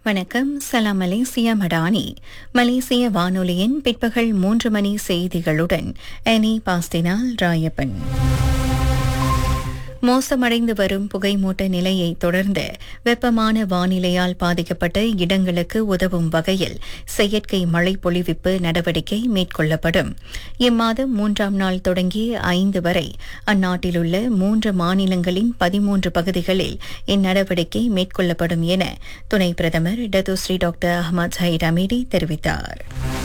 வணக்கம் சலாம் மலேசியா மடானி மலேசிய வானொலியின் பிற்பகல் மூன்று மணி செய்திகளுடன் அனி பாஸ்டினால் ராயப்பன் மோசமடைந்து வரும் புகைமூட்ட நிலையை தொடர்ந்து வெப்பமான வானிலையால் பாதிக்கப்பட்ட இடங்களுக்கு உதவும் வகையில் செயற்கை மழை பொழிவிப்பு நடவடிக்கை மேற்கொள்ளப்படும் இம்மாதம் மூன்றாம் நாள் தொடங்கி ஐந்து வரை அந்நாட்டிலுள்ள மூன்று மாநிலங்களின் பதிமூன்று பகுதிகளில் இந்நடவடிக்கை மேற்கொள்ளப்படும் என துணை பிரதமர் Datuk Seri doctor Ahmad Zahid Hamidi தெரிவித்தார்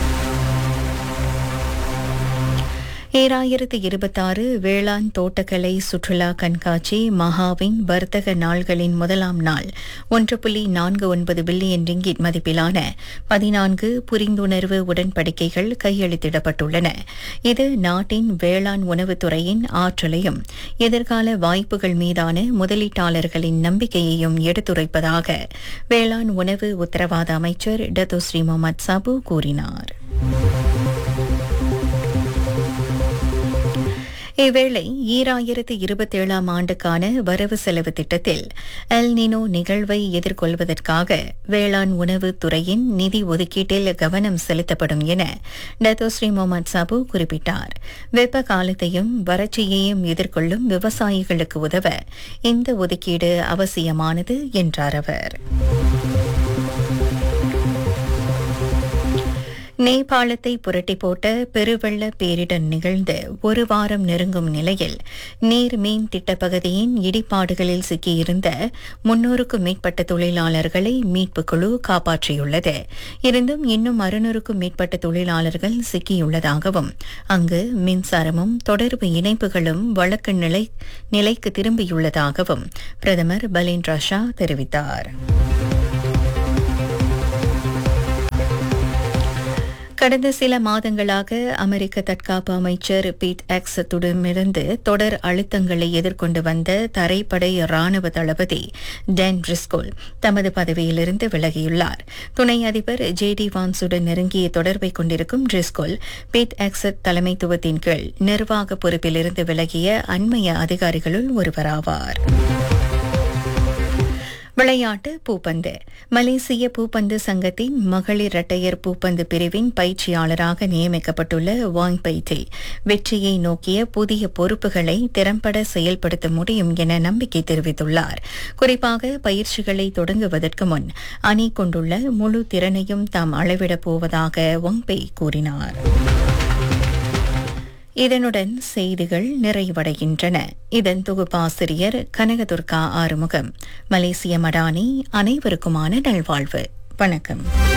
ஏழாயிரத்து இருபத்தாறு வேளாண் தோட்டக்கலை சுற்றுலா கண்காட்சி மகாவின் வர்த்தக நாள்களின் முதலாம் நாள் ஒன்று புள்ளி நான்கு ஒன்பது பில்லியன் ரிங்கிட் மதிப்பிலான பதினான்கு புரிந்துணர்வு உடன்படிக்கைகள் கையெழுத்திடப்பட்டுள்ளன இது நாட்டின் வேளாண் உணவுத்துறையின் ஆற்றலையும் எதிர்கால வாய்ப்புகள் மீதான முதலீட்டாளர்களின் நம்பிக்கையையும் எடுத்துரைப்பதாக வேளாண் உணவு உத்தரவாத அமைச்சர் டத்துஸ்ரீ முகமது சாபு கூறினார் இவ்வேளை ஈராயிரத்து இருபத்தேழாம் ஆண்டுக்கான வரவு செலவு திட்டத்தில் எல் நினோ நிகழ்வை எதிர்கொள்வதற்காக வேளாண் உணவு துறையின் நிதி ஒதுக்கீட்டில் கவனம் செலுத்தப்படும் என டத்தோஸ்ரீ முகமது சாபு குறிப்பிட்டார் வெப்ப காலத்தையும் வறட்சியையும் எதிர்கொள்ளும் விவசாயிகளுக்கு உதவ இந்த ஒதுக்கீடு அவசியமானது என்றார் அவர் நேபாளத்தை புரட்டி போட்ட பெருவெள்ள பேரிடர் நிகழ்ந்து ஒரு வாரம் நெருங்கும் நிலையில் நீர் மீன் திட்டப்பகுதியின் இடிபாடுகளில் சிக்கியிருந்த முன்னூறுக்கும் மேற்பட்ட தொழிலாளர்களை மீட்புக் குழு காப்பாற்றியுள்ளது இருந்தும் இன்னும் அறுநூறுக்கும் மேற்பட்ட தொழிலாளர்கள் சிக்கியுள்ளதாகவும் அங்கு மின்சாரமும் தொடர்பு இணைப்புகளும் வழக்கு நிலை நிலைக்கு திரும்பியுள்ளதாகவும் பிரதமர் பலின் ராஷா தெரிவித்தார் கடந்த சில மாதங்களாக அமெரிக்க தற்காப்பு அமைச்சர் பீட் எக்ஸத்துடமிருந்து தொடர் அழுத்தங்களை எதிர்கொண்டு வந்த தரைப்படை ராணுவ தளபதி டென் ரிஸ்கோல் தமது பதவியிலிருந்து விலகியுள்ளார் துணை அதிபர் ஜே டி வான்ஸுடன் நெருங்கிய தொடர்பை கொண்டிருக்கும் ட்ரிஸ்கோல் பீட் எக்ஸத் தலைமைத்துவத்தின் கீழ் நிர்வாக பொறுப்பிலிருந்து விலகிய அண்மைய அதிகாரிகளுள் ஒருவராவார் விளையாட்டு பூப்பந்து மலேசிய பூப்பந்து சங்கத்தின் மகளிர் இரட்டையர் பூப்பந்து பிரிவின் பயிற்சியாளராக நியமிக்கப்பட்டுள்ள வாங் பைத்தே வெற்றியை நோக்கிய புதிய பொறுப்புகளை திறம்பட செயல்படுத்த முடியும் என நம்பிக்கை தெரிவித்துள்ளார் குறிப்பாக பயிற்சிகளை தொடங்குவதற்கு முன் அணி கொண்டுள்ள முழு திறனையும் தாம் அளவிடப் போவதாக வாங்பை கூறினார் இதனுடன் செய்திகள் நிறைவடைகின்றன இதன் தொகுப்பாசிரியர் கனகதுர்கா ஆறுமுகம் மலேசிய மடானி அனைவருக்குமான நல்வாழ்வு வணக்கம்